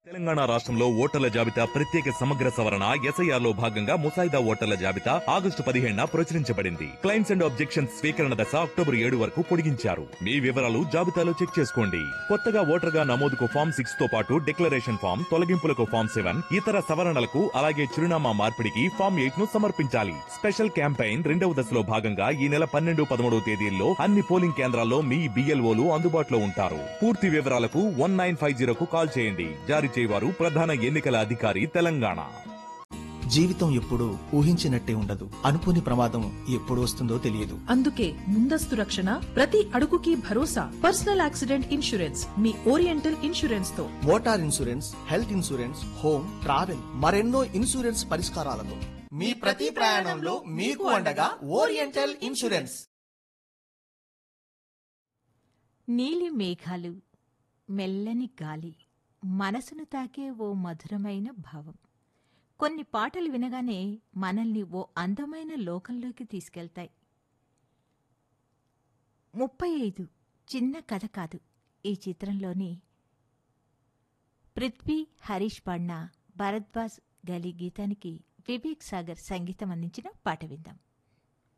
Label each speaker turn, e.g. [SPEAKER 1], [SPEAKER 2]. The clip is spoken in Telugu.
[SPEAKER 1] తెలంగాణ రాష్ట్రంలో ఓటర్ల జాబితా ప్రత్యేక సమగ్ర సవరణ ఎస్ఐఆర్ లో భాగంగా ముసాయిదా ఓటర్ల జాబితా ఆగస్టు పదిహేడున ప్రచురించబడింది క్లైమ్స్ అండ్ ఆబ్జెక్షన్స్ స్వీకరణ దశ అక్టోబర్ ఏడు వరకు పొడిగించారు మీ వివరాలు జాబితాలో చెక్ చేసుకోండి కొత్తగా ఓటర్ గా నమోదుకు ఫామ్ సిక్స్ తో పాటు డిక్లరేషన్ ఫామ్ తొలగింపులకు ఫామ్ సెవెన్ ఇతర సవరణలకు అలాగే చిరునామా మార్పిడికి ఫామ్ ఎయిట్ ను సమర్పించాలి స్పెషల్ క్యాంపెయిన్ రెండవ దశలో భాగంగా ఈ నెల పన్నెండు పదమూడవ తేదీల్లో అన్ని పోలింగ్ కేంద్రాల్లో మీ బిఎల్ఓలు అందుబాటులో ఉంటారు పూర్తి వివరాలకు వన్ నైన్ ఫైవ్ జీరోకు కాల్ చేయండి జారీ చేయవారు ప్రధాన ఎన్నికల అధికారి తెలంగాణ
[SPEAKER 2] జీవితం ఎప్పుడూ ఊహించినట్టే ఉండదు అనుకోని ప్రమాదం ఎప్పుడు వస్తుందో తెలియదు
[SPEAKER 3] అందుకే ముందస్తు రక్షణ ప్రతి అడుగుకి భరోసా పర్సనల్ యాక్సిడెంట్ ఇన్సూరెన్స్ మీ ఓరియంటల్ ఇన్సూరెన్స్ తో
[SPEAKER 2] motor insurance health insurance home travel మరెన్నో ఇన్సూరెన్స్ పరిష్కారాలతో మీ ప్రతి ప్రయాణంలో మీకు అండగా ఓరియంటల్ ఇన్సూరెన్స్
[SPEAKER 4] నీలి మేఘాలు మెల్లని గాలి మనసును తాకే ఓ మధురమైన భావం కొన్ని పాటలు వినగానే మనల్ని ఓ అందమైన లోకంలోకి తీసుకెళ్తాయి ముప్పై ఐదు చిన్న కథ కాదు ఈ చిత్రంలోని పృథ్వీ హరీష్ పాడిన భరద్వాజ్ గలి గీతానికి వివేక్ సాగర్ సంగీతం అందించిన పాట విందాం